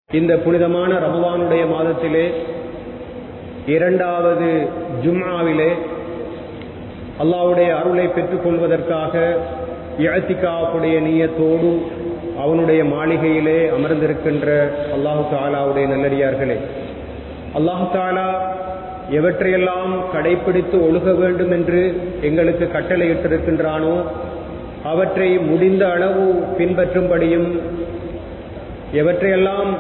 இந்த புனிதமான ரமலானுடைய மாதத்திலே இரண்டாவது ஜும்ஆவிலே அல்லாவுடைய அருளை பெற்றுக் கொள்வதற்காக இழத்திக்காவுடைய நீயத்தோடு அவனுடைய மாளிகையிலே அமர்ந்திருக்கின்ற அல்லாஹு தாலாவுடைய நல்லடியார்களே அல்லாஹு தாலா எவற்றையெல்லாம் கடைபிடித்து ஒழுக வேண்டும் என்று எங்களுக்கு கட்டளையிட்டிருக்கின்றானோ அவற்றை முடிந்த அளவு பின்பற்றும்படியும் எவற்றையெல்லாம்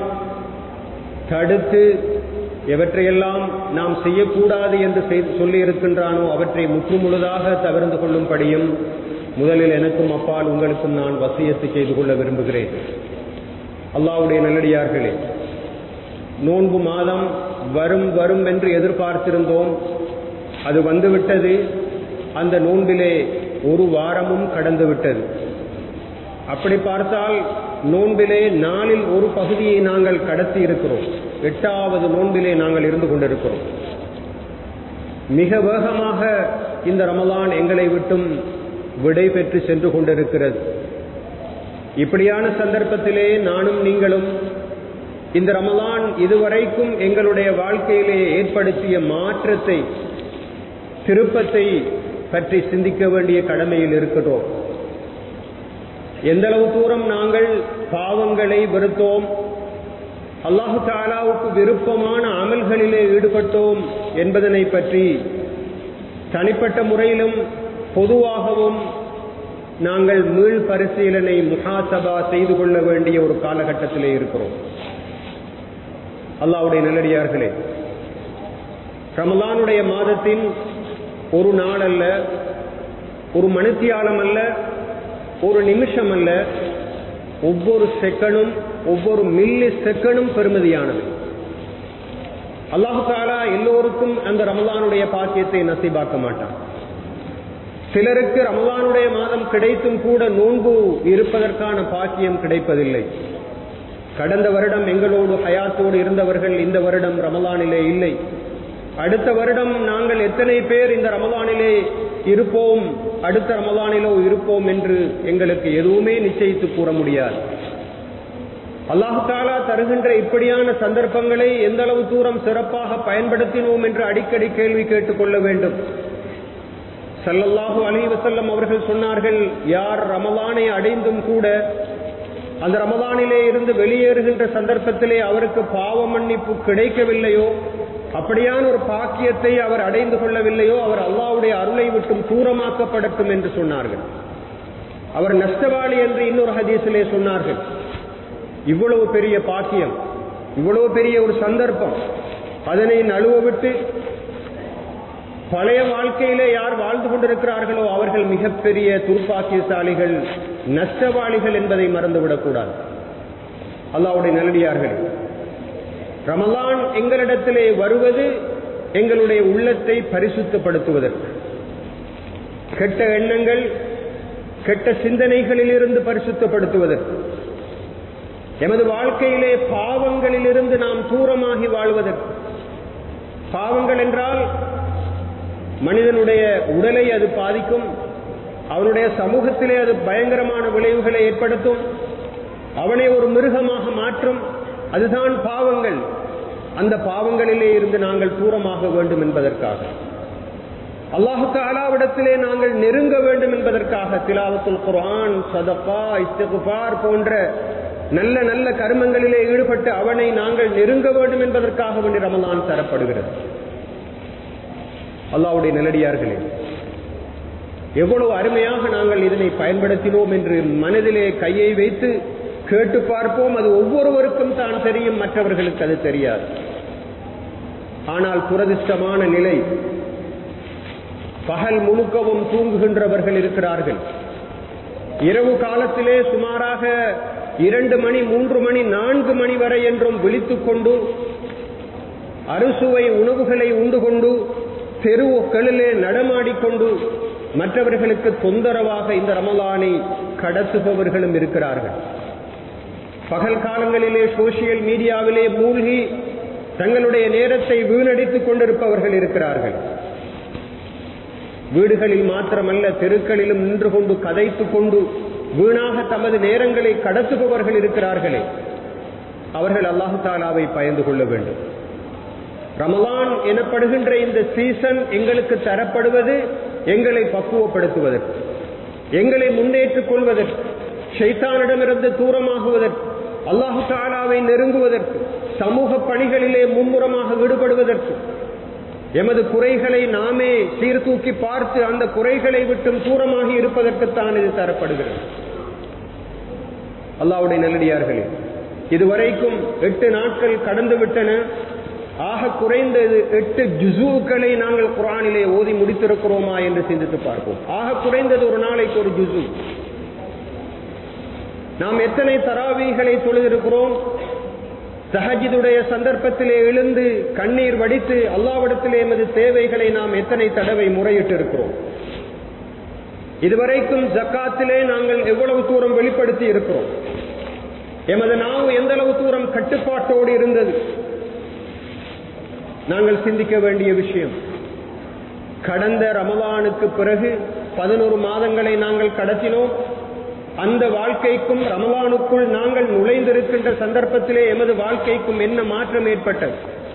தடுத்து எவற்றையெல்லாம் நாம் செய்யக்கூடாது என்று சொல்லி இருக்கின்றானோ அவற்றை முற்றுமுழுதாக தவிர்ந்து கொள்ளும்படியும் முதலில் எனக்கும் அப்பால் உங்களுக்கும் நான் வசியத்து செய்து கொள்ள விரும்புகிறேன் அல்லாவுடைய நல்லடியார்களே நோன்பு மாதம் வரும் வரும் என்று எதிர்பார்த்திருந்தோம் அது வந்துவிட்டது அந்த நோன்பிலே ஒரு வாரமும் கடந்து விட்டது அப்படி பார்த்தால் நோன்பிலே நாளில் ஒரு பகுதியை நாங்கள் கடத்தி இருக்கிறோம் எட்டாவது நோன்பிலே நாங்கள் இருந்து கொண்டிருக்கிறோம் மிக வேகமாக இந்த ரமலான் எங்களை விட்டும் விடை பெற்று சென்று கொண்டிருக்கிறது இப்படியான சந்தர்ப்பத்திலே நானும் நீங்களும் இந்த ரமலான் இதுவரைக்கும் எங்களுடைய வாழ்க்கையிலே ஏற்படுத்திய மாற்றத்தை திருப்பத்தை பற்றி சிந்திக்க வேண்டிய கடமையில் இருக்கிறோம் எந்த அளவு தூரம் நாங்கள் பாவங்களை வெறுத்தோம் அல்லாஹு தாலாவுக்கு விருப்பமான அமல்களிலே ஈடுபட்டோம் என்பதனை பற்றி தனிப்பட்ட முறையிலும் பொதுவாகவும் நாங்கள் மீள் பரிசீலனை முகாசபா செய்து கொள்ள வேண்டிய ஒரு காலகட்டத்திலே இருக்கிறோம் அல்லாவுடைய நல்லடியார்களே ரமலானுடைய மாதத்தின் ஒரு நாள் அல்ல ஒரு மனுத்தியாலம் அல்ல ஒரு நிமிஷம் அல்ல ஒவ்வொரு செகண்டும் ஒவ்வொரு மில்லி செகண்டும் பெருமதியானது அல்லாஹு தாலா எல்லோருக்கும் அந்த ரமலானுடைய பாக்கியத்தை நசீபாக்க மாட்டான் சிலருக்கு ரமலானுடைய மாதம் கிடைத்தும் கூட நோன்பு இருப்பதற்கான பாக்கியம் கிடைப்பதில்லை கடந்த வருடம் எங்களோடு ஹயாத்தோடு இருந்தவர்கள் இந்த வருடம் ரமலானிலே இல்லை அடுத்த வருடம் நாங்கள் எத்தனை பேர் இந்த ரமலானிலே இருப்போம் அடுத்த ரமலானிலோ இருப்போம் என்று எங்களுக்கு எதுவுமே நிச்சயித்து கூற முடியாது அல்லாஹு தாலா தருகின்ற இப்படியான சந்தர்ப்பங்களை எந்த அளவு தூரம் சிறப்பாக பயன்படுத்தினோம் என்று அடிக்கடி கேள்வி கேட்டுக்கொள்ள வேண்டும் சல்லல்லாஹு அலி வசல்லம் அவர்கள் சொன்னார்கள் யார் ரமலானை அடைந்தும் கூட அந்த ரமலானிலே இருந்து வெளியேறுகின்ற சந்தர்ப்பத்திலே அவருக்கு பாவ மன்னிப்பு கிடைக்கவில்லையோ அப்படியான ஒரு பாக்கியத்தை அவர் அடைந்து கொள்ளவில்லையோ அவர் அல்லாவுடைய அருளை விட்டும் தூரமாக்கப்படட்டும் என்று சொன்னார்கள் அவர் நஷ்டவாளி என்று இன்னொரு ஹதீஸிலே சொன்னார்கள் இவ்வளவு பெரிய பாக்கியம் இவ்வளவு பெரிய ஒரு சந்தர்ப்பம் அதனை நழுவ விட்டு பழைய வாழ்க்கையிலே யார் வாழ்ந்து கொண்டிருக்கிறார்களோ அவர்கள் மிகப்பெரிய துர்ப்பாக்கியசாலிகள் நஷ்டவாளிகள் என்பதை மறந்துவிடக்கூடாது அல்லாவுடைய நல்லடியார்கள் ரமலான் எங்களிடத்திலே வருவது எங்களுடைய உள்ளத்தை பரிசுத்தப்படுத்துவதற்கு கெட்ட எண்ணங்கள் கெட்ட சிந்தனைகளில் இருந்து பரிசுத்தப்படுத்துவதற்கு எமது வாழ்க்கையிலே பாவங்களிலிருந்து நாம் தூரமாகி வாழ்வதற்கு பாவங்கள் என்றால் மனிதனுடைய உடலை அது பாதிக்கும் அவனுடைய சமூகத்திலே அது பயங்கரமான விளைவுகளை ஏற்படுத்தும் அவனை ஒரு மிருகமாக மாற்றும் அதுதான் பாவங்கள் அந்த பாவங்களிலே இருந்து நாங்கள் தூரமாக வேண்டும் என்பதற்காக அல்லாஹுக்கு அலாவிடத்திலே நாங்கள் நெருங்க வேண்டும் என்பதற்காக திலாவத்துல் குர்ஆன் சதப்பா இஸ்தகுபார் போன்ற நல்ல நல்ல கர்மங்களிலே ஈடுபட்டு அவனை நாங்கள் நெருங்க வேண்டும் என்பதற்காக வேண்டி ரமலான் தரப்படுகிறது அல்லாவுடைய நிலடியார்களே எவ்வளவு அருமையாக நாங்கள் இதனை பயன்படுத்தினோம் என்று மனதிலே கையை வைத்து கேட்டு பார்ப்போம் அது ஒவ்வொருவருக்கும் தான் தெரியும் மற்றவர்களுக்கு அது தெரியாது ஆனால் துரதிஷ்டமான நிலை பகல் முழுக்கவும் தூங்குகின்றவர்கள் இருக்கிறார்கள் இரவு காலத்திலே சுமாராக இரண்டு மணி மூன்று மணி நான்கு மணி வரை என்றும் விழித்துக் கொண்டு அறுசுவை உணவுகளை உண்டு கொண்டு தெருவுக்களிலே நடமாடிக்கொண்டு மற்றவர்களுக்கு தொந்தரவாக இந்த ரமலானை கடத்துபவர்களும் இருக்கிறார்கள் பகல் காலங்களிலே சோசியல் மீடியாவிலே மூழ்கி தங்களுடைய நேரத்தை வீணடித்துக் கொண்டிருப்பவர்கள் இருக்கிறார்கள் வீடுகளில் மாத்திரமல்ல தெருக்களிலும் நின்று கொண்டு கதைத்துக் கொண்டு வீணாக தமது நேரங்களை கடத்துபவர்கள் இருக்கிறார்களே அவர்கள் அல்லாஹு தாலாவை பயந்து கொள்ள வேண்டும் ரமலான் எனப்படுகின்ற இந்த சீசன் எங்களுக்கு தரப்படுவது எங்களை பக்குவப்படுத்துவதற்கு எங்களை முன்னேற்றுக் கொள்வதற்கு ஷைத்தானிடமிருந்து தூரமாகுவதற்கு அல்லாஹு தாலாவை நெருங்குவதற்கு சமூக பணிகளிலே மும்முரமாக ஈடுபடுவதற்கு எமது குறைகளை நாமே சீர்தூக்கி பார்த்து அந்த குறைகளை விட்டும் தூரமாகி இருப்பதற்குத்தான் இது தரப்படுகிறது அல்லாவுடைய நல்லடியார்களே இதுவரைக்கும் எட்டு நாட்கள் கடந்து விட்டன ஆக குறைந்தது எட்டு ஜுசுக்களை நாங்கள் குரானிலே ஓதி முடித்திருக்கிறோமா என்று சிந்தித்து பார்ப்போம் ஆக குறைந்தது ஒரு நாளைக்கு ஒரு ஜுசு நாம் எத்தனை தராவீகளை தொழுதிருக்கிறோம் சஹஜிதுடைய சந்தர்ப்பத்திலே எழுந்து கண்ணீர் வடித்து அல்லாவிடத்திலே எமது தேவைகளை நாம் எத்தனை தடவை முறையிட்டு இருக்கிறோம் இதுவரைக்கும் ஜக்காத்திலே நாங்கள் எவ்வளவு தூரம் வெளிப்படுத்தி இருக்கிறோம் எமது நாவு எந்த அளவு தூரம் கட்டுப்பாட்டோடு இருந்தது நாங்கள் சிந்திக்க வேண்டிய விஷயம் கடந்த ரமலானுக்கு பிறகு பதினோரு மாதங்களை நாங்கள் கடத்தினோம் அந்த வாழ்க்கைக்கும் ரமலானுக்குள் நாங்கள் நுழைந்திருக்கின்ற சந்தர்ப்பத்திலே எமது வாழ்க்கைக்கும் என்ன மாற்றம் ஏற்பட்டது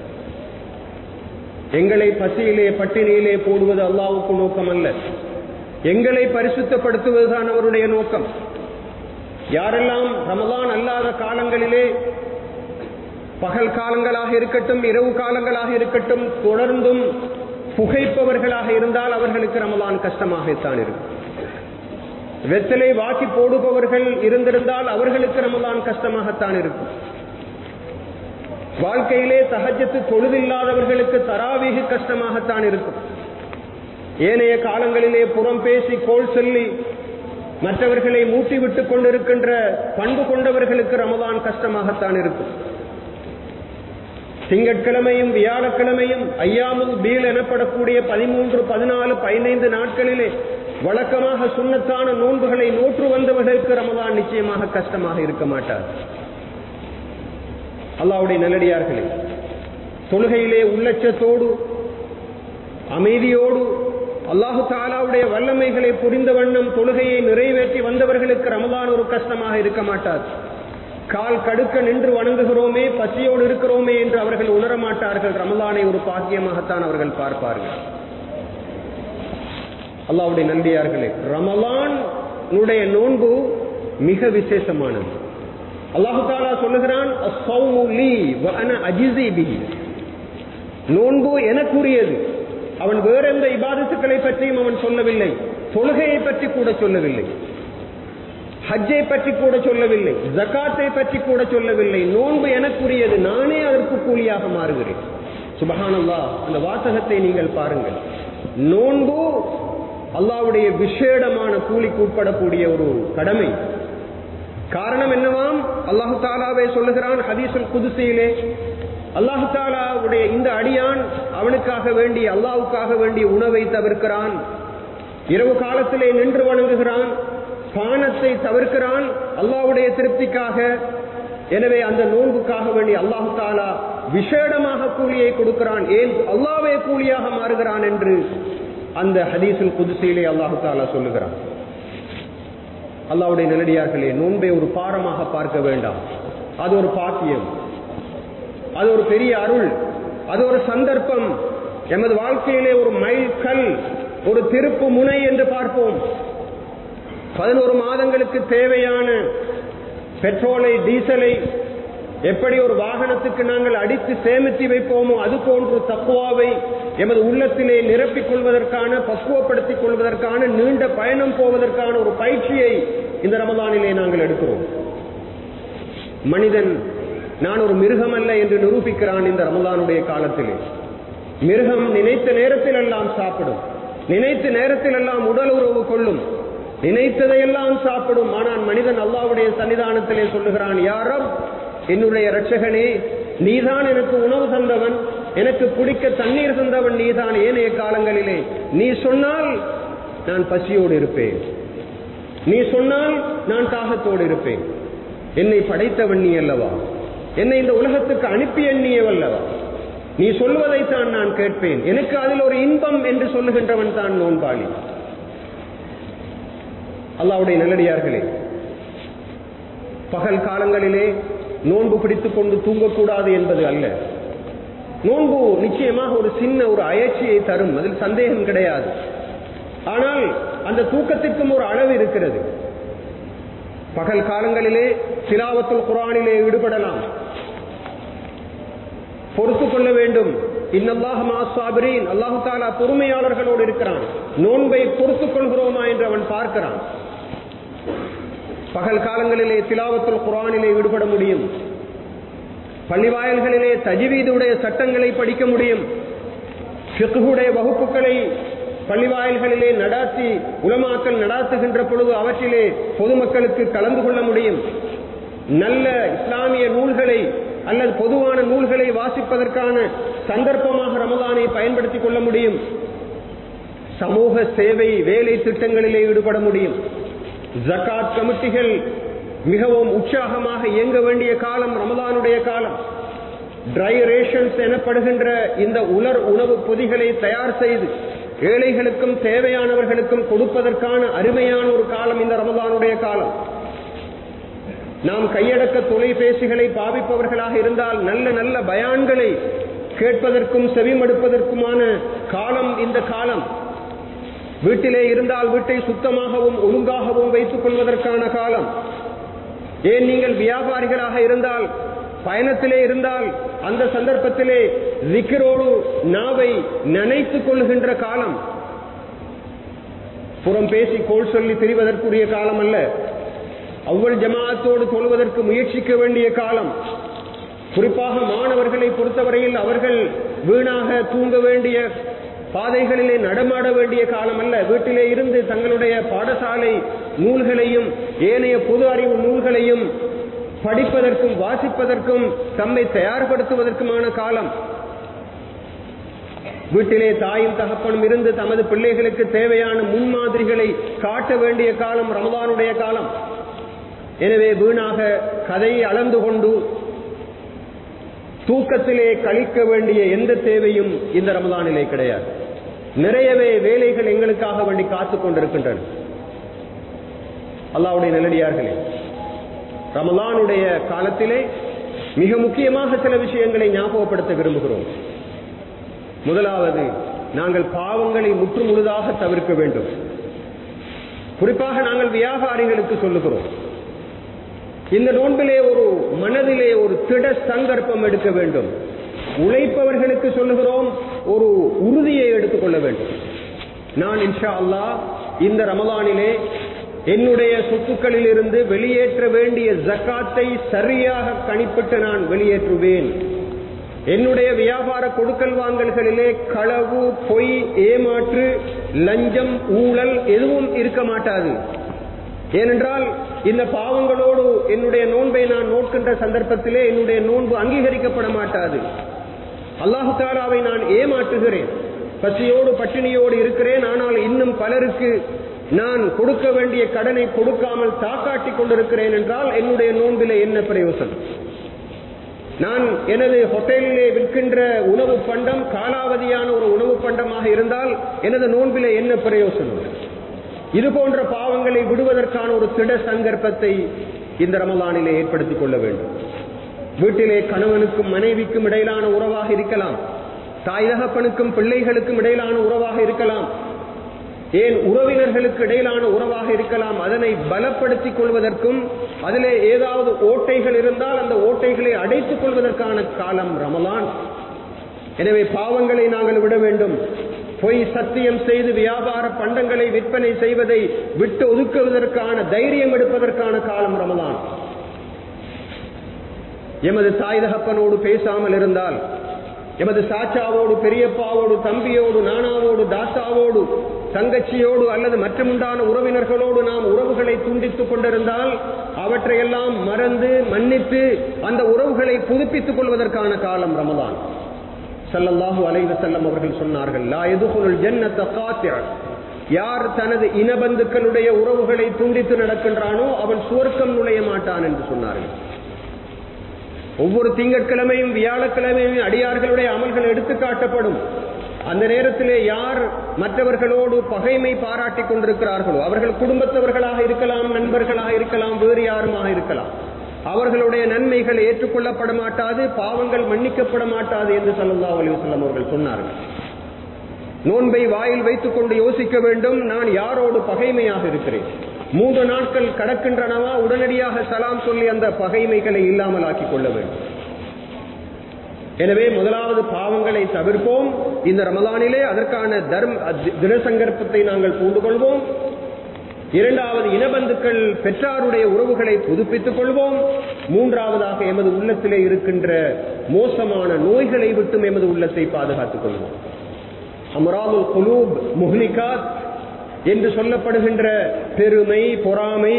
எங்களை பசியிலே பட்டினியிலே போடுவது அல்லாவுக்கு நோக்கம் அல்ல எங்களை பரிசுத்தப்படுத்துவதுதான் அவருடைய நோக்கம் யாரெல்லாம் ரமலான் அல்லாத காலங்களிலே பகல் காலங்களாக இருக்கட்டும் இரவு காலங்களாக இருக்கட்டும் தொடர்ந்தும் புகைப்பவர்களாக இருந்தால் அவர்களுக்கு ரமலான் கஷ்டமாகத்தான் இருக்கும் வெத்தலை வாக்கி போடுபவர்கள் இருந்திருந்தால் அவர்களுக்கு ரமலான் கஷ்டமாகத்தான் இருக்கும் வாழ்க்கையிலே சகஜத்து தொழுதில்லாதவர்களுக்கு தராவீகு கஷ்டமாகத்தான் இருக்கும் ஏனைய காலங்களிலே புறம் பேசி கோல் சொல்லி மற்றவர்களை மூட்டி விட்டுக் கொண்டிருக்கின்ற பண்பு கொண்டவர்களுக்கு ரமலான் கஷ்டமாகத்தான் இருக்கும் திங்கட்கிழமையும் வியாழக்கிழமையும் ஐயாமுல் பீல் எனப்படக்கூடிய பதிமூன்று பதினாலு பதினைந்து நாட்களிலே வழக்கமாக சுண்ணத்தான நோன்புகளை நோற்று வந்தவர்களுக்கு ரமலான் நிச்சயமாக கஷ்டமாக இருக்க மாட்டார் அல்லாவுடைய நல்லடியார்களே தொழுகையிலே உள்ளச்சத்தோடு அமைதியோடு அல்லாஹு தாலாவுடைய வல்லமைகளை புரிந்த வண்ணம் தொழுகையை நிறைவேற்றி வந்தவர்களுக்கு ரமலான் ஒரு கஷ்டமாக இருக்க மாட்டார் கால் கடுக்க நின்று வணங்குகிறோமே பசியோடு இருக்கிறோமே என்று அவர்கள் உணரமாட்டார்கள் ரமலானை ஒரு பாக்கியமாகத்தான் அவர்கள் பார்ப்பார்கள் அல்லாவுடைய நன்றியார்களே ரமலான் நோன்பு மிக விசேஷமானது அல்லாஹு தாலா சொல்லுகிறான் நோன்பு எனக்குரியது அவன் வேற எந்த இபாதத்துக்களை பற்றியும் அவன் சொல்லவில்லை தொழுகையை பற்றி கூட சொல்லவில்லை ஹஜ்ஜை பற்றி கூட சொல்லவில்லை ஜக்காத்தை பற்றி கூட சொல்லவில்லை நோன்பு எனக்குரியது நானே அதற்கு கூலியாக மாறுகிறேன் சுபஹானல்லா அந்த வாசகத்தை நீங்கள் பாருங்கள் நோன்பு அல்லாவுடைய விசேடமான கூலிக்கு உட்படக்கூடிய ஒரு கடமை காரணம் என்னவாம் அல்லாஹு தாலாவை சொல்லுகிறான் ஹதீசுல் குதிசையிலே அல்லாஹு தாலாவுடைய இந்த அடியான் அவனுக்காக வேண்டிய அல்லாவுக்காக வேண்டிய உணவை தவிர்க்கிறான் இரவு காலத்திலே நின்று வணங்குகிறான் பானத்தை தவிர்க்கிறான் அல்லாவுடைய திருப்திக்காக எனவே அந்த நோன்புக்காக வேண்டி அல்லாஹு தாலா விசேடமாக கூலியை கொடுக்கிறான் ஏன் அல்லாவே கூலியாக மாறுகிறான் என்று அந்த ஹதீசுல் குதிசையிலே அல்லாஹு தாலா சொல்லுகிறான் அல்லாவுடைய நிலடியார்களே நோன்பை ஒரு பாரமாக பார்க்க வேண்டாம் அது ஒரு பாக்கியம் அது ஒரு பெரிய அருள் அது ஒரு சந்தர்ப்பம் எமது வாழ்க்கையிலே ஒரு மைல் கல் ஒரு திருப்பு முனை என்று பார்ப்போம் பதினோரு மாதங்களுக்கு தேவையான பெட்ரோலை டீசலை எப்படி ஒரு வாகனத்துக்கு நாங்கள் அடித்து சேமித்து வைப்போமோ அது போன்று தக்குவாவை எமது உள்ளத்திலே நிரப்பிக் கொள்வதற்கான பக்குவப்படுத்திக் கொள்வதற்கான நீண்ட பயணம் போவதற்கான ஒரு பயிற்சியை இந்த ரமதானிலே நாங்கள் எடுக்கிறோம் மனிதன் நான் ஒரு மிருகம் அல்ல என்று நிரூபிக்கிறான் இந்த ரமதானுடைய காலத்திலே மிருகம் நினைத்த நேரத்தில் எல்லாம் சாப்பிடும் நினைத்த நேரத்தில் எல்லாம் உடல் உறவு கொள்ளும் நினைத்ததையெல்லாம் சாப்பிடும் ஆனால் மனிதன் அல்லாவுடைய சன்னிதானத்திலே சொல்லுகிறான் யாரும் என்னுடைய இரட்சகனே நீதான் எனக்கு உணவு தந்தவன் எனக்கு குடிக்க தண்ணீர் தந்தவன் நீதான் ஏனைய காலங்களிலே நீ சொன்னால் நான் பசியோடு இருப்பேன் நீ சொன்னால் நான் தாகத்தோடு இருப்பேன் என்னை படைத்தவன் நீ அல்லவா என்னை இந்த உலகத்துக்கு அனுப்பி எண்ணியவல்லவா நீ சொல்வதைத்தான் நான் கேட்பேன் எனக்கு அதில் ஒரு இன்பம் என்று சொல்லுகின்றவன் தான் நோன்பாளி அல்லாவுடைய நல்லடியார்களே பகல் காலங்களிலே நோன்பு பிடித்துக் கொண்டு தூங்கக்கூடாது என்பது அல்ல நோன்பு நிச்சயமாக ஒரு சின்ன ஒரு அயற்சியை தரும் அதில் சந்தேகம் கிடையாது ஆனால் அந்த தூக்கத்திற்கும் ஒரு அளவு இருக்கிறது பகல் காலங்களிலே சிலாவத்துல் குரானிலே ஈடுபடலாம் பொறுத்து கொள்ள வேண்டும் இன்னல்லாஹ் மாசாபிரீன் அல்லாஹு தாலா பொறுமையாளர்களோடு இருக்கிறான் நோன்பை பொறுத்துக் கொள்கிறோமா என்று அவன் பார்க்கிறான் பகல் காலங்களிலே திலாவத்துல் குரானிலே ஈடுபட முடியும் பள்ளிவாயல்களிலே தஜிவீதுடைய சட்டங்களை படிக்க முடியும் ஃபிக்ஹுடைய வகுப்புகளை பள்ளிவாயல்களிலே நடாத்தி உலமாக்கல் நடாத்துகின்ற பொழுது அவற்றிலே பொதுமக்களுக்கு கலந்து கொள்ள முடியும் நல்ல இஸ்லாமிய நூல்களை அல்லது பொதுவான நூல்களை வாசிப்பதற்கான சந்தர்ப்பமாக ரமதானை பயன்படுத்திக் கொள்ள முடியும் சமூக சேவை வேலை திட்டங்களிலே ஈடுபட முடியும் ஜக்காத் கமிட்டிகள் மிகவும் உற்சாகமாக இயங்க வேண்டிய காலம் ரமதானுடைய காலம் ட்ரை ரேஷன்ஸ் எனப்படுகின்ற இந்த உலர் உணவு பொதிகளை தயார் செய்து ஏழைகளுக்கும் தேவையானவர்களுக்கும் கொடுப்பதற்கான அருமையான ஒரு காலம் இந்த ரமதானுடைய காலம் நாம் கையடக்க தொலைபேசிகளை பாவிப்பவர்களாக இருந்தால் நல்ல நல்ல பயான்களை கேட்பதற்கும் செவிமடுப்பதற்குமான காலம் இந்த காலம் வீட்டிலே இருந்தால் வீட்டை சுத்தமாகவும் ஒழுங்காகவும் வைத்துக் கொள்வதற்கான காலம் ஏன் நீங்கள் வியாபாரிகளாக இருந்தால் பயணத்திலே இருந்தால் அந்த சந்தர்ப்பத்திலே விக்கிரோடு நாவை நனைத்துக் கொள்கின்ற காலம் புறம் பேசி கோல் சொல்லி திரிவதற்குரிய காலம் அல்ல அவ்வள் ஜமாத்தோடு தொழுவதற்கு முயற்சிக்க வேண்டிய காலம் குறிப்பாக மாணவர்களை பொறுத்தவரையில் அவர்கள் வீணாக தூங்க வேண்டிய பாதைகளிலே நடமாட வேண்டிய காலம் அல்ல வீட்டிலே இருந்து தங்களுடைய பாடசாலை நூல்களையும் ஏனைய பொது அறிவு நூல்களையும் படிப்பதற்கும் வாசிப்பதற்கும் தம்மை தயார்படுத்துவதற்குமான காலம் வீட்டிலே தாயும் தகப்பனும் இருந்து தமது பிள்ளைகளுக்கு தேவையான முன்மாதிரிகளை காட்ட வேண்டிய காலம் ரமதானுடைய காலம் எனவே வீணாக கதையை அளந்து கொண்டு தூக்கத்திலே கழிக்க வேண்டிய எந்த தேவையும் இந்த ரமதானிலே கிடையாது நிறையவே வேலைகள் எங்களுக்காக வேண்டி காத்துக் கொண்டிருக்கின்றன அல்லாவுடைய நல்லடியார்களே ரமலானுடைய காலத்திலே மிக முக்கியமாக சில விஷயங்களை ஞாபகப்படுத்த விரும்புகிறோம் முதலாவது நாங்கள் பாவங்களை முற்று முழுதாக தவிர்க்க வேண்டும் குறிப்பாக நாங்கள் வியாபாரிகளுக்கு சொல்லுகிறோம் இந்த நோன்பிலே ஒரு மனதிலே ஒரு திட சங்கற்பம் எடுக்க வேண்டும் உழைப்பவர்களுக்கு சொல்லுகிறோம் ஒரு உறுதியை எடுத்துக்கொள்ள வேண்டும் நான் இன்ஷா அல்லாஹ் இந்த ரமலானிலே என்னுடைய சொத்துக்களில் இருந்து வெளியேற்ற வேண்டிய ஜக்காத்தை சரியாக கணிப்பிட்டு நான் வெளியேற்றுவேன் என்னுடைய வியாபார கொடுக்கல் வாங்கல்களிலே களவு பொய் ஏமாற்று லஞ்சம் ஊழல் எதுவும் இருக்க மாட்டாது ஏனென்றால் இந்த பாவங்களோடு என்னுடைய நோன்பை நான் நோட்கின்ற சந்தர்ப்பத்திலே என்னுடைய நோன்பு அங்கீகரிக்கப்பட மாட்டாது அல்லாஹு தாலாவை நான் ஏமாற்றுகிறேன் பசியோடு பட்டினியோடு இருக்கிறேன் ஆனால் இன்னும் பலருக்கு நான் கொடுக்க வேண்டிய கடனை கொடுக்காமல் தாக்காட்டி கொண்டிருக்கிறேன் என்றால் என்னுடைய நோன்பிலே என்ன பிரயோசனம் நான் எனது ஹோட்டலிலே விற்கின்ற உணவு பண்டம் காலாவதியான ஒரு உணவு பண்டமாக இருந்தால் எனது நோன்பிலே என்ன பிரயோசனம் இது போன்ற பாவங்களை விடுவதற்கான ஒரு திட சங்கற்பத்தை இந்த ரமலானிலே ஏற்படுத்திக் கொள்ள வேண்டும் வீட்டிலே கணவனுக்கும் மனைவிக்கும் இடையிலான உறவாக இருக்கலாம் தாய் தகப்பனுக்கும் பிள்ளைகளுக்கும் இடையிலான உறவாக இருக்கலாம் ஏன் உறவினர்களுக்கு இடையிலான உறவாக இருக்கலாம் அதனை பலப்படுத்திக் கொள்வதற்கும் அதிலே ஏதாவது ஓட்டைகள் இருந்தால் அந்த ஓட்டைகளை அடைத்துக் கொள்வதற்கான காலம் ரமலான் எனவே பாவங்களை நாங்கள் விட வேண்டும் பொய் சத்தியம் செய்து வியாபார பண்டங்களை விற்பனை செய்வதை விட்டு ஒதுக்குவதற்கான தைரியம் எடுப்பதற்கான காலம் ரமலான் எமது தாய் தகப்பனோடு பேசாமல் இருந்தால் எமது சாச்சாவோடு பெரியப்பாவோடு தம்பியோடு நானாவோடு தாத்தாவோடு தங்கச்சியோடு அல்லது மற்றமுண்டான உறவினர்களோடு நாம் உறவுகளை துண்டித்துக் கொண்டிருந்தால் அவற்றையெல்லாம் மறந்து மன்னித்து அந்த உறவுகளை புதுப்பித்துக் கொள்வதற்கான காலம் ரமதான் சல்லல்லாஹு அலைஹி செல்லம் அவர்கள் சொன்னார்கள் லா எதுகுல் ஜன்னத்த காத்திர யார் தனது இனபந்துக்களுடைய உறவுகளை துண்டித்து நடக்கின்றானோ அவன் சுவர்க்கம் நுழைய மாட்டான் என்று சொன்னார்கள் ஒவ்வொரு திங்கட்கிழமையும் வியாழக்கிழமையும் அடியார்களுடைய அமல்கள் எடுத்து காட்டப்படும் அந்த நேரத்திலே யார் மற்றவர்களோடு பகைமை பாராட்டி கொண்டிருக்கிறார்களோ அவர்கள் குடும்பத்தவர்களாக இருக்கலாம் நண்பர்களாக இருக்கலாம் வேறு யாருமாக இருக்கலாம் அவர்களுடைய நன்மைகள் ஏற்றுக்கொள்ளப்பட மாட்டாது பாவங்கள் மன்னிக்கப்பட மாட்டாது என்று சல்லல்லாஹு அலைஹி வஸல்லம் அவர்கள் சொன்னார்கள் நோன்பை வாயில் வைத்துக் கொண்டு யோசிக்க வேண்டும் நான் யாரோடு பகைமையாக இருக்கிறேன் மூன்று நாட்கள் கடக்கின்றனவா உடனடியாக சலாம் சொல்லி அந்த பகைமைகளை இல்லாமல் ஆக்கிக் கொள்ள வேண்டும் எனவே முதலாவது பாவங்களை தவிர்ப்போம் இந்த ரமலானிலே அதற்கான தர்ம தினசங்கற்பத்தை நாங்கள் பூண்டு கொள்வோம் இரண்டாவது இனபந்துக்கள் பெற்றாருடைய உறவுகளை புதுப்பித்துக் கொள்வோம் மூன்றாவதாக எமது உள்ளத்திலே இருக்கின்ற மோசமான நோய்களை விட்டும் எமது உள்ளத்தை பாதுகாத்துக் கொள்வோம் அமராதுல் குலூப் முஹ்லிகாத் என்று சொல்லப்படுகின்ற பெருமை பொறாமை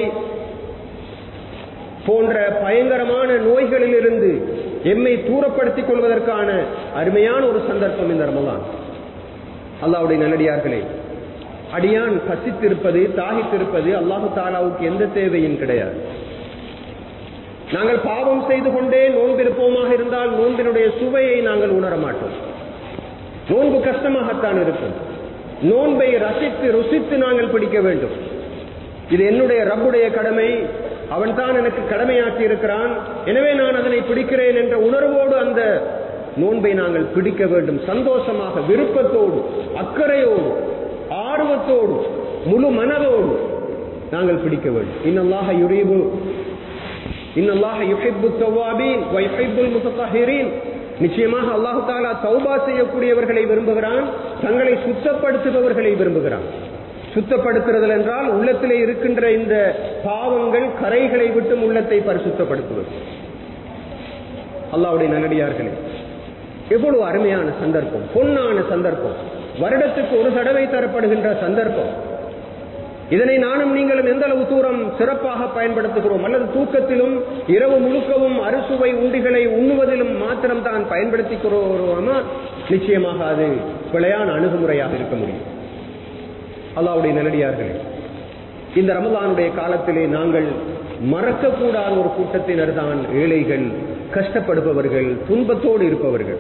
போன்ற பயங்கரமான நோய்களிலிருந்து எம்மை தூரப்படுத்திக் கொள்வதற்கான அருமையான ஒரு சந்தர்ப்பம் இந்த ரமலான் அல்லாவுடைய நல்லடியார்களே அடியான் பசித்திருப்பது தாகித்திருப்பது அல்லாஹு தாலாவுக்கு எந்த தேவையும் கிடையாது நாங்கள் பாவம் செய்து கொண்டே நோன்பிருப்போமாக இருந்தால் நோன்பினுடைய சுவையை நாங்கள் உணர மாட்டோம் நோன்பு கஷ்டமாகத்தான் இருக்கும் நோன்பை ரசித்து ருசித்து நாங்கள் பிடிக்க வேண்டும் இது என்னுடைய ரப்புடைய கடமை அவன் தான் எனக்கு கடமையாக்கி இருக்கிறான் எனவே நான் அதனை பிடிக்கிறேன் என்ற உணர்வோடு அந்த நோன்பை நாங்கள் பிடிக்க வேண்டும் சந்தோஷமாக விருப்பத்தோடு அக்கறையோடு ஆர்வத்தோடு முழு மனதோடு நாங்கள் பிடிக்க வேண்டும் இன்னல்லாக யுரீபு இன்னல்லாக யுஹிப்பு தவ்வாபீன் வைஹிப்புல் முத்தஹிரீன் நிச்சயமாக அல்லாஹு தாலா தௌபா செய்யக்கூடியவர்களை விரும்புகிறான் தங்களை சுத்தப்படுத்துபவர்களை விரும்புகிறான் சுத்தப்படுத்துறதல் என்றால் உள்ளத்திலே இருக்கின்ற இந்த பாவங்கள் கரைகளை விட்டும் உள்ளத்தை பரிசுத்தப்படுத்துவது அல்லாவுடைய நல்லடியார்களே எவ்வளவு அருமையான சந்தர்ப்பம் பொன்னான சந்தர்ப்பம் வருடத்துக்கு ஒரு தடவை தரப்படுகின்ற சந்தர்ப்பம் இதனை நானும் நீங்களும் எந்த அளவு தூரம் சிறப்பாக பயன்படுத்துகிறோம் அல்லது தூக்கத்திலும் இரவு முழுக்கவும் அறுசுவை உண்டிகளை உண்ணுவதிலும் மாத்திரம் தான் பயன்படுத்திக்கிறோமா நிச்சயமாக அது பிழையான அணுகுமுறையாக இருக்க முடியும் அல்லாவுடைய நல்லடியார்களே இந்த ரமலானுடைய காலத்திலே நாங்கள் மறக்கக்கூடாத ஒரு கூட்டத்தினர் தான் ஏழைகள் கஷ்டப்படுபவர்கள் துன்பத்தோடு இருப்பவர்கள்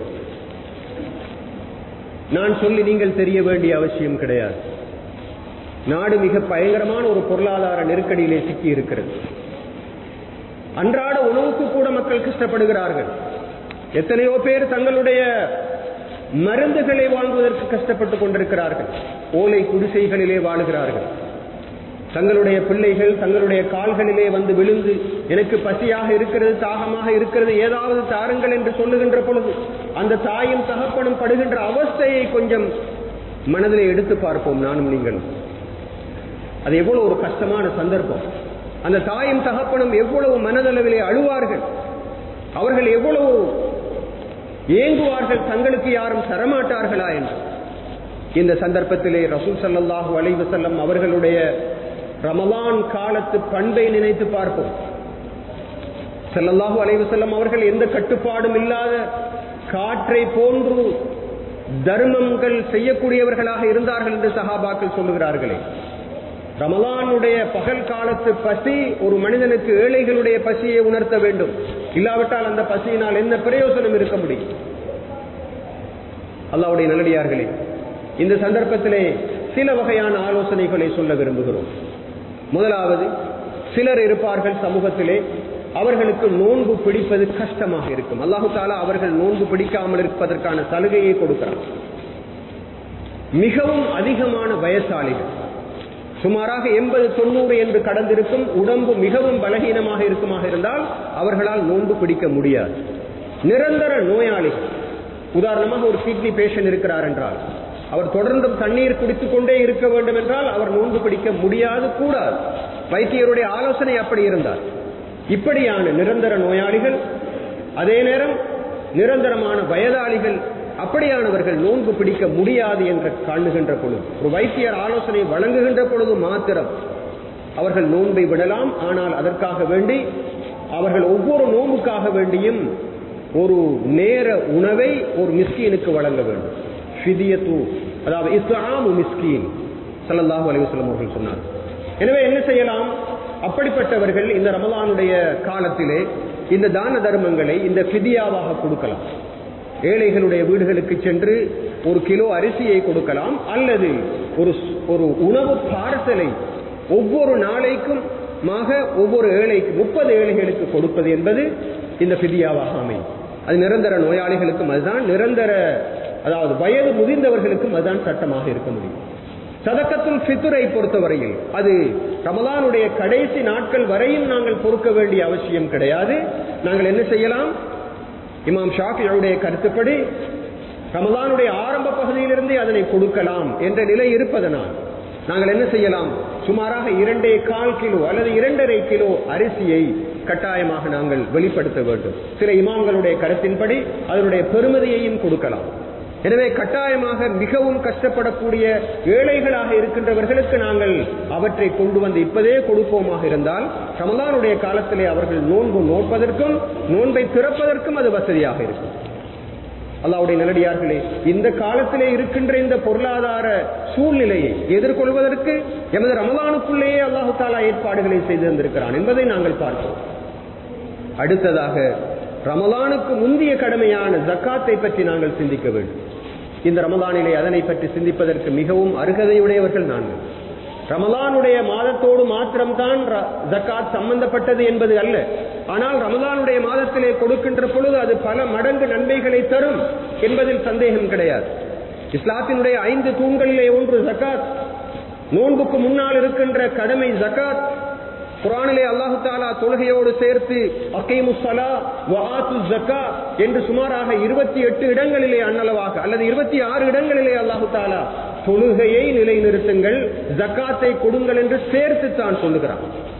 நான் சொல்லி நீங்கள் தெரிய வேண்டிய அவசியம் கிடையாது நாடு மிக பயங்கரமான ஒரு பொருளாதார நெருக்கடியிலே சிக்கி இருக்கிறது அன்றாட உணவுக்கு கூட மக்கள் கஷ்டப்படுகிறார்கள் எத்தனையோ பேர் தங்களுடைய மருந்துகளை வாங்குவதற்கு கஷ்டப்பட்டுக் கொண்டிருக்கிறார்கள் ஓலை குடிசைகளிலே வாழுகிறார்கள் தங்களுடைய பிள்ளைகள் தங்களுடைய கால்களிலே வந்து விழுந்து எனக்கு பசியாக இருக்கிறது தாகமாக இருக்கிறது ஏதாவது தாருங்கள் என்று சொல்லுகின்ற பொழுது அந்த தாயும் தகப்பனும் படுகின்ற அவஸ்தையை கொஞ்சம் மனதிலே எடுத்து பார்ப்போம் நானும் நீங்களும் அது எவ்வளவு ஒரு கஷ்டமான சந்தர்ப்பம் அந்த தாயும் தகப்பனும் எவ்வளவு மனதளவிலே அழுவார்கள் அவர்கள் எவ்வளவு ஏங்குவார்கள் தங்களுக்கு யாரும் தரமாட்டார்களா என்று இந்த சந்தர்ப்பத்திலே ரசூல் சல்லாஹூ அலைவசல்லம் அவர்களுடைய ரமலான் காலத்து பண்பை நினைத்து பார்ப்போம் செல்லல்லாஹு அலைவசல்லம் அவர்கள் எந்த கட்டுப்பாடும் இல்லாத காற்றை போன்று தர்மங்கள் செய்யக்கூடியவர்களாக இருந்தார்கள் என்று சஹாபாக்கள் சொல்லுகிறார்களே ரமலானுடைய பகல் காலத்து பசி ஒரு மனிதனுக்கு ஏழைகளுடைய பசியை உணர்த்த வேண்டும் இல்லாவிட்டால் அந்த பசியினால் என்ன பிரயோசனம் இருக்க முடியும் அல்லாவுடைய நல்லடியார்களே இந்த சந்தர்ப்பத்திலே சில வகையான ஆலோசனைகளை சொல்ல விரும்புகிறோம் முதலாவது சிலர் இருப்பார்கள் சமூகத்திலே அவர்களுக்கு நோன்பு பிடிப்பது கஷ்டமாக இருக்கும் அல்லாஹு தாலா அவர்கள் நோன்பு பிடிக்காமல் இருப்பதற்கான சலுகையை கொடுக்கிறார் மிகவும் அதிகமான வயசாளிகள் சுமாராக எண்பது தொண்ணூறு என்று கடந்திருக்கும் உடம்பு மிகவும் பலகீனமாக இருக்குமாக இருந்தால் அவர்களால் நோன்பு பிடிக்க முடியாது நிரந்தர நோயாளிகள் உதாரணமாக ஒரு கிட்னி பேஷண்ட் இருக்கிறார் என்றால் அவர் தொடர்ந்து தண்ணீர் குடித்துக் கொண்டே இருக்க வேண்டும் என்றால் அவர் நோன்பு பிடிக்க முடியாது கூடாது வைத்தியருடைய ஆலோசனை அப்படி இருந்தார் இப்படியான நிரந்தர நோயாளிகள் அதே நேரம் நிரந்தரமான வயதாளிகள் அப்படியானவர்கள் நோன்பு பிடிக்க முடியாது என்று காணுகின்ற பொழுது ஒரு வைத்தியர் ஆலோசனை வழங்குகின்ற பொழுது மாத்திரம் அவர்கள் நோன்பை விடலாம் ஆனால் அதற்காக வேண்டி அவர்கள் ஒவ்வொரு நோன்புக்காக வேண்டியும் ஒரு நேர உணவை ஒரு மிஸ்கீனுக்கு வழங்க வேண்டும் ஃபிதியத்து அதாவது இஸ்லாமு மிஸ்கீன் சல்லல்லாஹு அலைவசல்லம் அவர்கள் சொன்னார் எனவே என்ன செய்யலாம் அப்படிப்பட்டவர்கள் இந்த ரமலானுடைய காலத்திலே இந்த தான தர்மங்களை இந்த ஃபிதியாவாக கொடுக்கலாம் ஏழைகளுடைய வீடுகளுக்கு சென்று ஒரு கிலோ அரிசியை கொடுக்கலாம் அல்லது ஒரு ஒரு உணவு பார்சலை ஒவ்வொரு நாளைக்கும் ஒவ்வொரு ஏழைக்கு முப்பது ஏழைகளுக்கு கொடுப்பது என்பது இந்த பிதியாவாக அமையும் அது நிரந்தர நோயாளிகளுக்கும் அதுதான் நிரந்தர அதாவது வயது முதிர்ந்தவர்களுக்கும் அதுதான் சட்டமாக இருக்க முடியும் சதக்கத்துல் ஃபித்துரை பொறுத்தவரையில் அது ரமலானுடைய கடைசி நாட்கள் வரையும் நாங்கள் பொறுக்க வேண்டிய அவசியம் கிடையாது நாங்கள் என்ன செய்யலாம் இமாம் ஷாஃபியுடைய கருத்துப்படி ரமலானுடைய ஆரம்ப பகுதியிலிருந்தே அதனை கொடுக்கலாம் என்ற நிலை இருப்பதனால் நாங்கள் என்ன செய்யலாம் சுமாராக இரண்டே கால் கிலோ அல்லது இரண்டரை கிலோ அரிசியை கட்டாயமாக நாங்கள் வெளிப்படுத்த வேண்டும் சில இமாம்களுடைய கருத்தின்படி அதனுடைய பெருமதியையும் கொடுக்கலாம் எனவே கட்டாயமாக மிகவும் கஷ்டப்படக்கூடிய ஏழைகளாக இருக்கின்றவர்களுக்கு நாங்கள் அவற்றை கொண்டு வந்து இப்பதே கொடுப்போமாக இருந்தால் ரமலானுடைய காலத்திலே அவர்கள் நோன்பு நோட்பதற்கும் நோன்பை திறப்பதற்கும் அது வசதியாக இருக்கும் அல்லாவுடைய நல்லடியார்களே இந்த காலத்திலே இருக்கின்ற இந்த பொருளாதார சூழ்நிலையை எதிர்கொள்வதற்கு எமது ரமலானுக்குள்ளேயே அல்லாஹு தாலா ஏற்பாடுகளை செய்திருந்திருக்கிறான் என்பதை நாங்கள் பார்க்கிறோம் அடுத்ததாக ரமலானுக்கு முந்திய கடமையான ஜக்காத்தை பற்றி நாங்கள் சிந்திக்க வேண்டும் இந்த ரமலானிலே அதனை பற்றி சிந்திப்பதற்கு மிகவும் அருகதையுடையவர்கள் நாங்கள் ரமலானுடைய மாதத்தோடு மாத்திரம்தான் ஜக்காத் சம்பந்தப்பட்டது என்பது அல்ல ஆனால் ரமலானுடைய மாதத்திலே கொடுக்கின்ற பொழுது அது பல மடங்கு நன்மைகளை தரும் என்பதில் சந்தேகம் கிடையாது இஸ்லாத்தினுடைய ஐந்து தூண்களிலே ஒன்று ஜக்காத் நோன்புக்கு முன்னால் இருக்கின்ற கடமை ஜக்காத் குரானிலே அல்லாஹு தாலா தொழுகையோடு சேர்த்து அக்கைமுசலா வஹாத்து ஜக்கா என்று சுமாராக இருபத்தி எட்டு இடங்களிலே அன்னளவாக அல்லது இருபத்தி ஆறு இடங்களிலே அல்லாஹு தாலா தொழுகையை நிலைநிறுத்துங்கள் ஜக்காத்தை கொடுங்கள் என்று சேர்த்து தான் சொல்லுகிறான்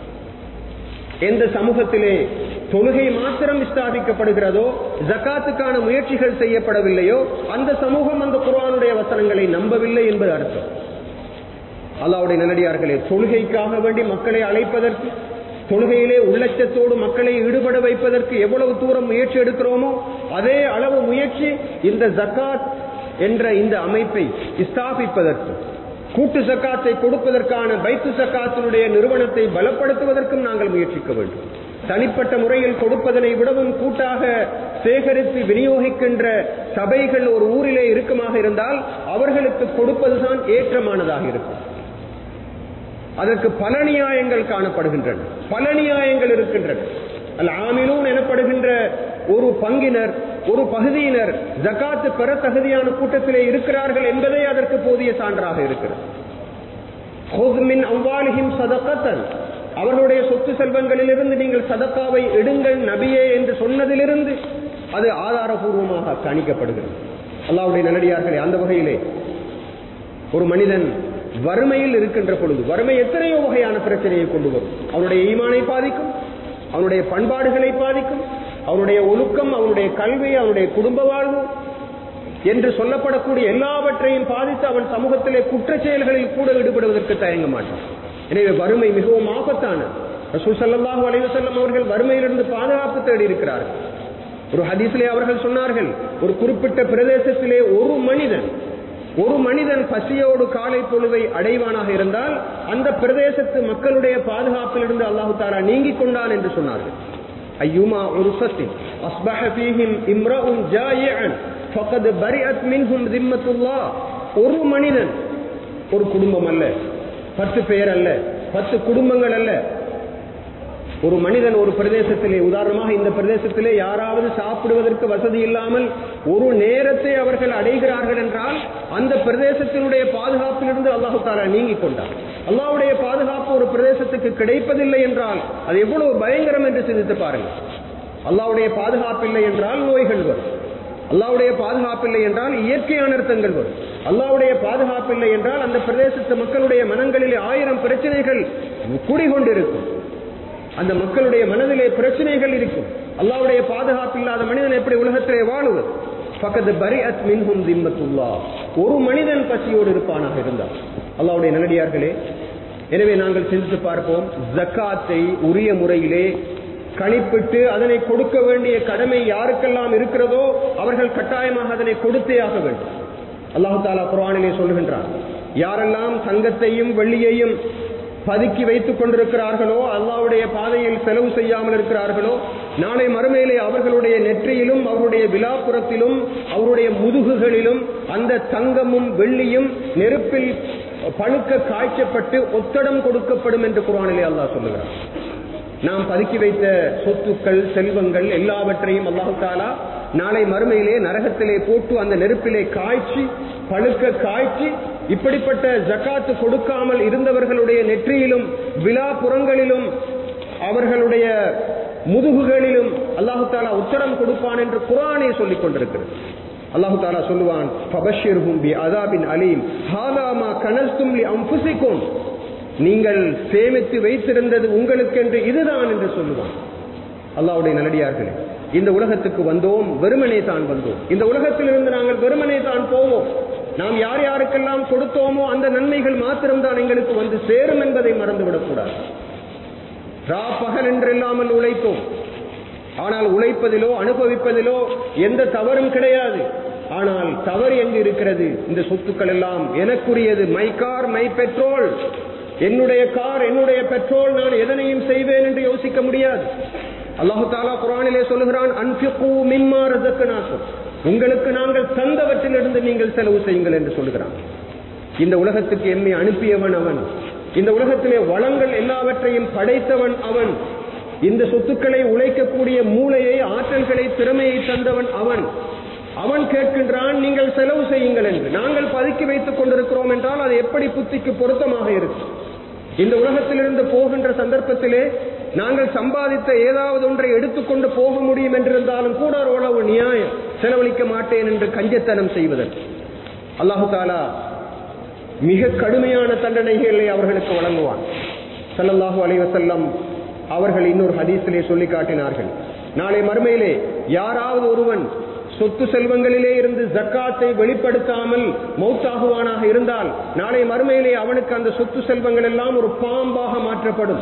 எந்த சமூகத்திலே தொழுகை மாத்திரம் ஸ்தாபிக்கப்படுகிறதோ ஜக்காத்துக்கான முயற்சிகள் செய்யப்படவில்லையோ அந்த சமூகம் அந்த குரானுடைய வசனங்களை நம்பவில்லை என்பது அர்த்தம் அல்லாவுடைய நல்லடியார்களே தொழுகைக்காக வேண்டி மக்களை அழைப்பதற்கு தொழுகையிலே உள்ளச்சத்தோடு மக்களை ஈடுபட வைப்பதற்கு எவ்வளவு தூரம் முயற்சி எடுக்கிறோமோ அதே அளவு முயற்சி இந்த ஜக்காத் என்ற இந்த அமைப்பை ஸ்தாபிப்பதற்கு கூட்டு சக்காத்தை கொடுப்பதற்கான பைத்து சக்காத்தினுடைய நிறுவனத்தை பலப்படுத்துவதற்கும் நாங்கள் முயற்சிக்க வேண்டும் தனிப்பட்ட முறையில் கொடுப்பதனை விடவும் கூட்டாக சேகரித்து விநியோகிக்கின்ற சபைகள் ஒரு ஊரிலே இருக்குமாக இருந்தால் அவர்களுக்கு கொடுப்பதுதான் ஏற்றமானதாக இருக்கும் அதற்கு பல நியாயங்கள் காணப்படுகின்றன பல நியாயங்கள் இருக்கின்றன அல் ஆமிலூன் எனப்படுகின்ற ஒரு பங்கினர் ஒரு பகுதியினர் ஜக்காத்து பெற தகுதியான கூட்டத்திலே இருக்கிறார்கள் என்பதே அதற்கு போதிய சான்றாக இருக்கிறது சதக்கத்தன் அவர்களுடைய சொத்து செல்வங்களிலிருந்து நீங்கள் சதக்காவை எடுங்கள் நபியே என்று சொன்னதிலிருந்து அது ஆதாரபூர்வமாக கணிக்கப்படுகிறது அல்லாவுடைய நல்லடியார்களே அந்த வகையிலே ஒரு மனிதன் வறுமையில் இருக்கின்ற பொழுது வறுமை எத்தனையோ வகையான பிரச்சனையை கொண்டு வரும் அவனுடைய ஈமானை பாதிக்கும் அவனுடைய பண்பாடுகளை பாதிக்கும் அவனுடைய ஒழுக்கம் அவனுடைய கல்வி அவனுடைய குடும்ப வாழ்வு என்று சொல்லப்படக்கூடிய எல்லாவற்றையும் பாதித்து அவன் சமூகத்திலே குற்ற செயல்களில் கூட ஈடுபடுவதற்கு தயங்க மாட்டான் எனவே வறுமை மிகவும் ஆபத்தான ரசூல் சல்லாஹூ அலைவசல்லம் அவர்கள் வறுமையிலிருந்து பாதுகாப்பு தேடி இருக்கிறார்கள் ஒரு ஹதீஸிலே அவர்கள் சொன்னார்கள் ஒரு குறிப்பிட்ட பிரதேசத்திலே ஒரு மனிதன் ஒரு மனிதன் பசியோடு காலை பொழுதை அடைவானாக இருந்தால் அந்த பிரதேசத்து மக்களுடைய பாதுகாப்பிலிருந்து அல்லாஹு தாரா நீங்கிக் கொண்டான் என்று சொன்னார்கள் ஐயுமா ஒரு சத்தின் அஸ்பஹ ஃபீஹிம் இம்ரஉன் ஜாயிஅன் ஃபகத் பரிஅத் மின்ஹும் திம்மத்துல்லாஹ் ஒரு மனிதன் ஒரு குடும்பம் அல்ல பத்து பேர் அல்ல பத்து குடும்பங்கள் அல்ல ஒரு மனிதன் ஒரு பிரதேசத்திலே உதாரணமாக இந்த பிரதேசத்திலே யாராவது சாப்பிடுவதற்கு வசதி இல்லாமல் ஒரு நேரத்தை அவர்கள் அடைகிறார்கள் என்றால் அந்த பிரதேசத்தினுடைய பாதுகாப்பிலிருந்து அல்லாஹு தாலா நீங்கிக் கொண்டார் அல்லாவுடைய பாதுகாப்பு ஒரு பிரதேசத்துக்கு கிடைப்பதில்லை என்றால் அது எவ்வளவு பயங்கரம் என்று சிந்தித்து பாருங்கள் அல்லாவுடைய பாதுகாப்பு இல்லை என்றால் நோய்கள் வரும் அல்லாவுடைய பாதுகாப்பில்லை என்றால் இயற்கை அனர்த்தங்கள் வரும் அல்லாவுடைய பாதுகாப்பில்லை என்றால் அந்த பிரதேசத்து மக்களுடைய மனங்களிலே ஆயிரம் பிரச்சனைகள் குடிகொண்டிருக்கும் அந்த மக்களுடைய மனதிலே பிரச்சனைகள் இருக்கும் அல்லாவுடைய பாதுகாப்பு இல்லாத மனிதன் எப்படி உலகத்திலே வாழுவது பக்கத்து பரி அத் மின்ஹும் திம்மத்துல்லா ஒரு மனிதன் பசியோடு இருப்பானாக இருந்தார் அல்லாவுடைய நல்லடியார்களே எனவே நாங்கள் சிந்தித்து பார்ப்போம் ஜக்காத்தை உரிய முறையிலே கணிப்பிட்டு அதனை கொடுக்க வேண்டிய கடமை யாருக்கெல்லாம் இருக்கிறதோ அவர்கள் கட்டாயமாக அதனை கொடுத்தே ஆக வேண்டும் அல்லாஹு தாலா குரானிலே சொல்லுகின்றார் யாரெல்லாம் தங்கத்தையும் வெள்ளியையும் பதுக்கி வைத்துக் கொண்டிருக்கிறார்களோ அல்லாவுடைய பாதையில் செலவு செய்யாமல் இருக்கிறார்களோ நாளை மறுமையிலே அவர்களுடைய நெற்றியிலும் அவருடைய விழாப்புறத்திலும் அவருடைய முதுகுகளிலும் அந்த தங்கமும் வெள்ளியும் நெருப்பில் பழுக்க காய்ச்சப்பட்டு ஒத்தடம் கொடுக்கப்படும் என்று குரானிலே அல்லாஹ் சொல்லுகிறார் நாம் பதுக்கி வைத்த சொத்துக்கள் செல்வங்கள் எல்லாவற்றையும் அல்லாஹு தாலா நாளை மறுமையிலே நரகத்திலே போட்டு அந்த நெருப்பிலே காய்ச்சி பழுக்க காய்ச்சி இப்படிப்பட்ட ஜக்காத்து கொடுக்காமல் இருந்தவர்களுடைய நெற்றியிலும் விழாப்புறங்களிலும் அவர்களுடைய முதுகுகளிலும் அல்லாஹு தாலா உத்தரம் கொடுப்பான் என்று குரானே சொல்லிக் கொண்டிருக்கிறது அல்லாஹு தாலா சொல்லுவான் பபஷிர்ஹும் பி அதாபின் அலீம் ஹாதாமா கனஸ்தும் லி அம்புசிக்கும் நீங்கள் சேமித்து வைத்திருந்தது உங்களுக்கென்று இதுதான் என்று சொல்லுவான் அல்லாவுடைய நல்லடியார்களே இந்த உலகத்துக்கு வந்தோம் வெறுமனே தான் வந்தோம் இந்த உலகத்திலிருந்து நாங்கள் வெறுமனே தான் போவோம் நாம் யார் யாருக்கெல்லாம் கொடுத்தோமோ அந்த நன்மைகள் மாத்திரம்தான் எங்களுக்கு வந்து சேரும் என்பதை மறந்துவிடக்கூடாது ரா பகல் என்றில்லாமல் உழைத்தோம் ஆனால் உழைப்பதிலோ அனுபவிப்பதிலோ எந்த தவறும் கிடையாது ஆனால் தவறு எங்கு இருக்கிறது இந்த சொத்துக்கள் எல்லாம் எனக்குரியது மை கார் மை பெட்ரோல் என்னுடைய கார் என்னுடைய பெட்ரோல் நான் எதனையும் செய்வேன் என்று யோசிக்க முடியாது அல்லாஹு தாலா குரானிலே சொல்லுகிறான் அன்பிகு மிம்மா ரசக்கனாக்கும் உங்களுக்கு நாங்கள் தந்தவற்றிலிருந்து நீங்கள் செலவு செய்யுங்கள் என்று சொல்லுகிறான் இந்த உலகத்துக்கு எம்மை அனுப்பியவன் அவன் இந்த உலகத்திலே வளங்கள் எல்லாவற்றையும் படைத்தவன் அவன் இந்த சொத்துக்களை உழைக்கக்கூடிய மூளையை ஆற்றல்களை திறமையை தந்தவன் அவன் அவன் கேட்கின்றான் நீங்கள் செலவு செய்யுங்கள் என்று நாங்கள் பதுக்கி வைத்துக் கொண்டிருக்கிறோம் என்றால் அது எப்படி புத்திக்கு பொருத்தமாக இருக்கும் இந்த உலகத்திலிருந்து போகின்ற சந்தர்ப்பத்திலே நாங்கள் சம்பாதித்த ஏதாவது ஒன்றை எடுத்துக்கொண்டு போக முடியும் என்றிருந்தாலும் கூட ஓரளவு நியாயம் செலவழிக்க மாட்டேன் என்று கஞ்சத்தனம் செய்வதற்கு அல்லாஹு தாலா மிக கடுமையான தண்டனைகளை அவர்களுக்கு வழங்குவான் சல்லல்லாஹு அலைவசல்லம் அவர்கள் இன்னொரு ஹதீஸிலே சொல்லி காட்டினார்கள் நாளை மறுமையிலே யாராவது ஒருவன் சொத்து செல்வங்களிலே இருந்து ஜக்காத்தை வெளிப்படுத்தாமல் மௌத்தாகுவானாக இருந்தால் நாளை மறுமையிலே அவனுக்கு அந்த சொத்து செல்வங்கள் எல்லாம் ஒரு பாம்பாக மாற்றப்படும்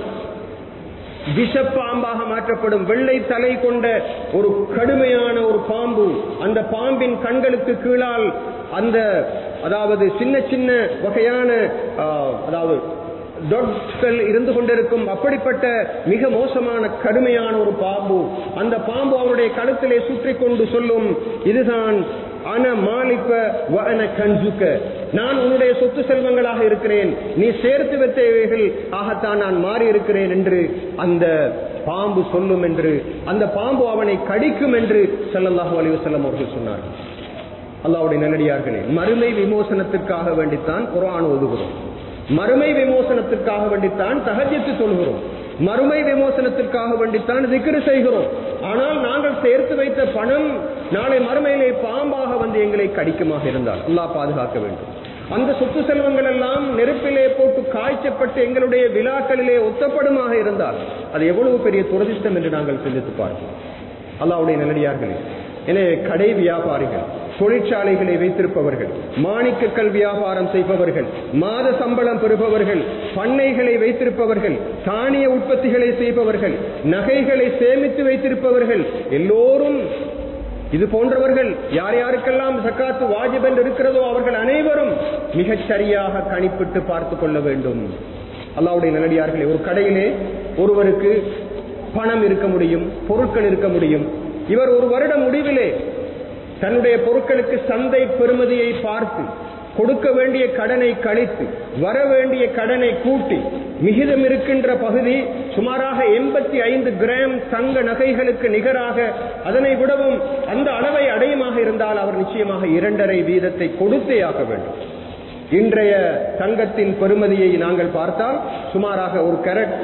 விஷப்பாம்பாக மாற்றப்படும் வெள்ளை தலை கொண்ட ஒரு கடுமையான ஒரு பாம்பு அந்த பாம்பின் கண்களுக்கு கீழால் அந்த அதாவது சின்ன சின்ன வகையான அதாவது டொட்கள் இருந்து கொண்டிருக்கும் அப்படிப்பட்ட மிக மோசமான கடுமையான ஒரு பாம்பு அந்த பாம்பு அவருடைய கழுத்திலே சுற்றி கொண்டு சொல்லும் இதுதான் அன மாலிப்ப வன கஞ்சுக்க நான் உன்னுடைய சொத்து செல்வங்களாக இருக்கிறேன் நீ சேர்த்து வைத்தவைகள் ஆகத்தான் நான் மாறி இருக்கிறேன் என்று அந்த பாம்பு சொல்லும் என்று அந்த பாம்பு அவனை கடிக்கும் என்று செல்லல்லாஹு அலிவசல்லம் அவர்கள் சொன்னார்கள் அல்லாவுடைய நல்லடியார்களே மறுமை விமோசனத்திற்காக வேண்டித்தான் குரான் ஓதுகிறோம் மறுமை விமோசனத்திற்காக வேண்டித்தான் தகஜத்து சொல்கிறோம் மறுமை விமோசனத்திற்காக வேண்டித்தான் திக்ரு செய்கிறோம் ஆனால் நாங்கள் சேர்த்து வைத்த பணம் நாளை மறுமையிலே பாம்பாக வந்து எங்களை கடிக்குமாக இருந்தால் அல்லாஹ் பாதுகாக்க வேண்டும் அந்த சொத்து செல்வங்கள் எல்லாம் நெருப்பிலே போட்டு காய்ச்சப்பட்டு எங்களுடைய விழாக்களிலே ஒத்தப்படுமாக இருந்தால் அது எவ்வளவு பெரிய துரதிஷ்டம் என்று நாங்கள் சிந்தித்து பார்ப்போம் அல்லாவுடைய நல்லடியார்களே எனவே கடை வியாபாரிகள் தொழிற்சாலைகளை வைத்திருப்பவர்கள் மாணிக்கக்கல் வியாபாரம் செய்பவர்கள் மாத சம்பளம் பெறுபவர்கள் பண்ணைகளை வைத்திருப்பவர்கள் தானிய உற்பத்திகளை செய்பவர்கள் நகைகளை சேமித்து வைத்திருப்பவர்கள் எல்லோரும் இது போன்றவர்கள் யார் யாருக்கெல்லாம் சக்காத்து வாஜிபன் இருக்கிறதோ அவர்கள் அனைவரும் மிகச் சரியாக கணிப்பிட்டு பார்த்து கொள்ள வேண்டும் அல்லாவுடைய நல்லடியார்களே ஒரு கடையிலே ஒருவருக்கு பணம் இருக்க முடியும் பொருட்கள் இருக்க முடியும் இவர் ஒரு வருட முடிவிலே தன்னுடைய பொருட்களுக்கு சந்தை பெறுமதியை பார்த்து கொடுக்க வேண்டிய கடனை கழித்து வர வேண்டிய கடனை கூட்டி மிகிதம் இருக்கின்ற பகுதி சுமாராக எண்பத்தி ஐந்து கிராம் தங்க நகைகளுக்கு நிகராக அதனை விடவும் அந்த அளவை அடையுமாக இருந்தால் அவர் நிச்சயமாக இரண்டரை வீதத்தை கொடுத்தே ஆக வேண்டும் இன்றைய தங்கத்தின் பெறுமதியை நாங்கள் பார்த்தால் சுமாராக ஒரு கரட்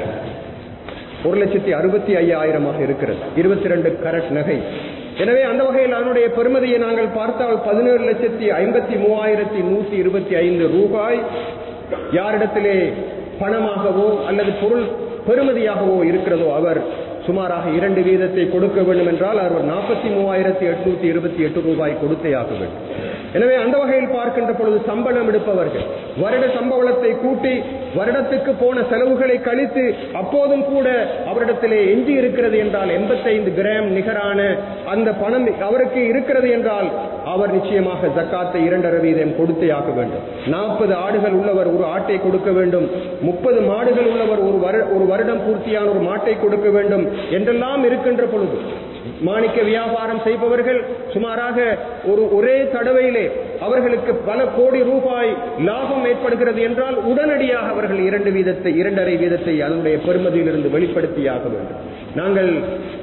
ஒரு லட்சத்தி அறுபத்தி ஐயாயிரமாக இருக்கிறது இருபத்தி ரெண்டு கரட் நகை எனவே அந்த வகையில் அதனுடைய பெருமதியை நாங்கள் பார்த்தால் பதினேழு லட்சத்தி ஐம்பத்தி மூவாயிரத்தி நூத்தி இருபத்தி ஐந்து ரூபாய் யாரிடத்திலே பணமாகவோ அல்லது பொருள் பெருமதியாகவோ இருக்கிறதோ அவர் சுமாராக இரண்டு வீதத்தை கொடுக்க வேண்டும் என்றால் அவர் நாற்பத்தி மூவாயிரத்தி எட்நூத்தி இருபத்தி எட்டு ரூபாய் கொடுத்தே ஆக வேண்டும் எனவே அந்த வகையில் பார்க்கின்ற பொழுது சம்பளம் எடுப்பவர்கள் வருட சம்பளத்தை கூட்டி வருடத்துக்கு போன செலவுகளை கழித்து அப்போதும் கூட அவரிடத்திலே எஞ்சி இருக்கிறது என்றால் எண்பத்தைந்து கிராம் நிகரான அந்த பணம் அவருக்கு இருக்கிறது என்றால் அவர் நிச்சயமாக ஜக்காத்தை இரண்டரை வீதம் கொடுத்தே ஆக வேண்டும் நாற்பது ஆடுகள் உள்ளவர் ஒரு ஆட்டை கொடுக்க வேண்டும் முப்பது மாடுகள் உள்ளவர் ஒரு ஒரு வருடம் பூர்த்தியான ஒரு மாட்டை கொடுக்க வேண்டும் என்றெல்லாம் இருக்கின்ற பொழுது மாணிக்க வியாபாரம் செய்பவர்கள் சுமாராக ஒரு ஒரே தடவையிலே அவர்களுக்கு பல கோடி ரூபாய் லாபம் ஏற்படுகிறது என்றால் உடனடியாக அவர்கள் இரண்டு வீதத்தை இரண்டரை வீதத்தை அதனுடைய பெருமதியிலிருந்து வெளிப்படுத்தியாக வேண்டும் நாங்கள்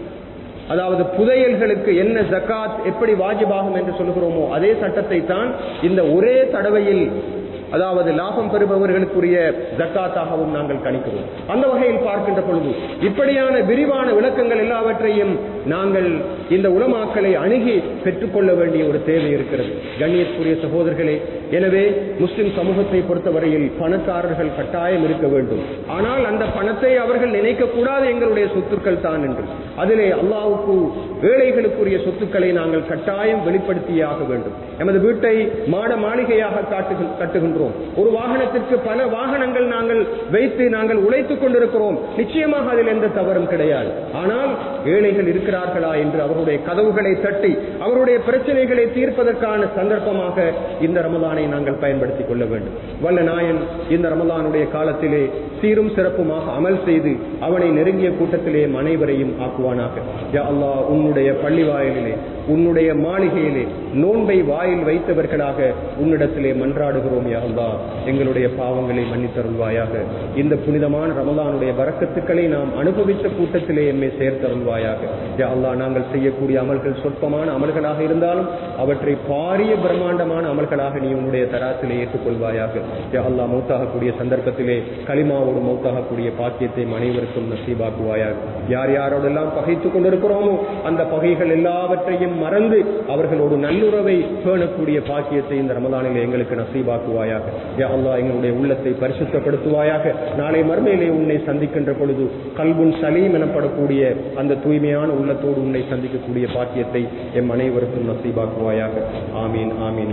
அதாவது புதையல்களுக்கு என்ன ஜக்காத் எப்படி வாஜிபாகும் என்று சொல்கிறோமோ அதே சட்டத்தை தான் இந்த ஒரே தடவையில் அதாவது லாபம் பெறுபவர்களுக்குரிய ஜக்காத்தாகவும் நாங்கள் கணிக்கிறோம் அந்த வகையில் பார்க்கின்ற பொழுது இப்படியான விரிவான விளக்கங்கள் எல்லாவற்றையும் நாங்கள் இந்த உலமாக்களை அணுகி பெற்றுக்கொள்ள வேண்டிய ஒரு தேவை இருக்கிறது கண்ணியத்துக்குரிய சகோதரர்களே எனவே முஸ்லிம் சமூகத்தை பொறுத்தவரையில் பணக்காரர்கள் கட்டாயம் இருக்க வேண்டும் ஆனால் அந்த பணத்தை அவர்கள் நினைக்க கூடாது எங்களுடைய சொத்துக்கள் தான் என்று அதிலே அல்லாவுக்கு ஏழைகளுக்குரிய சொத்துக்களை நாங்கள் கட்டாயம் வெளிப்படுத்தியே ஆக வேண்டும் எமது வீட்டை மாட மாளிகையாக காட்டுகின்ற கட்டுகின்றோம் ஒரு வாகனத்திற்கு பல வாகனங்கள் நாங்கள் வைத்து நாங்கள் உழைத்துக் கொண்டிருக்கிறோம் நிச்சயமாக அதில் எந்த தவறும் கிடையாது ஆனால் ஏழைகள் இருக்கிறார்களா என்று அவருடைய கதவுகளை தட்டி அவருடைய பிரச்சனைகளை தீர்ப்பதற்கான சந்தர்ப்பமாக இந்த ரமலானை நாங்கள் பயன்படுத்திக் கொள்ள வேண்டும் வல்ல நாயன் இந்த ரமலானுடைய காலத்திலே சீரும் சிறப்புமாக அமல் செய்து அவனை நெருங்கிய கூட்டத்திலே அனைவரையும் ஆக்குவானாக யா அல்லாஹ் உன்னுடைய பள்ளி வாயிலிலே உன்னுடைய மாளிகையிலே நோன்பை வாயில் வைத்தவர்களாக உன்னிடத்திலே மன்றாடுகிறோம் யா அல்லாஹ் எங்களுடைய பாவங்களை மன்னித்தருள்வாயாக இந்த புனிதமான ரமலானுடைய வரக்கத்துக்களை நாம் அனுபவித்த கூட்டத்திலே எம்மை சேர்த்தருள்வாயாக யா அல்லாஹ் நாங்கள் செய்யக்கூடிய அமல்கள் சொற்பமான அமல்களாக இருந்தாலும் அவற்றை பாரிய பிரம்மாண்டமான அமல்களாக நீ உன்னுடைய தராசிலே ஏற்றுக்கொள்வாயாக யா அல்லாஹ் மௌத்தாகக்கூடிய சந்தர்ப்பத்திலே களிமாவோடு மௌத்தாகக்கூடிய பாக்கியத்தை அனைவருக்கும் நசீபாக்குவாயாக யார் யாரோடெல்லாம் பகைத்துக் கொண்டிருக்கிறோமோ அந்த பகைகள் எல்லாவற்றையும் மறந்து அவர்களோடு நல்லுறவை பேணக்கூடிய பாக்கியத்தை இந்த ரமலானிலே எங்களுக்கு நசீபாக்குவாயாக யா அல்லாஹ் எங்களுடைய உள்ளத்தை பரிசுத்தப்படுத்துவாயாக நாளை மறுமையிலே உன்னை சந்திக்கின்ற பொழுது கல்புன் சலீம் எனப்படக்கூடிய அந்த தூய்மையான உள்ளத்தோடு உன்னை சந்திக்கக்கூடிய பாக்கியத்தை எம் அனைவருக்கும் நசீபாக்குவாயாக ஆமீன் ஆமீன்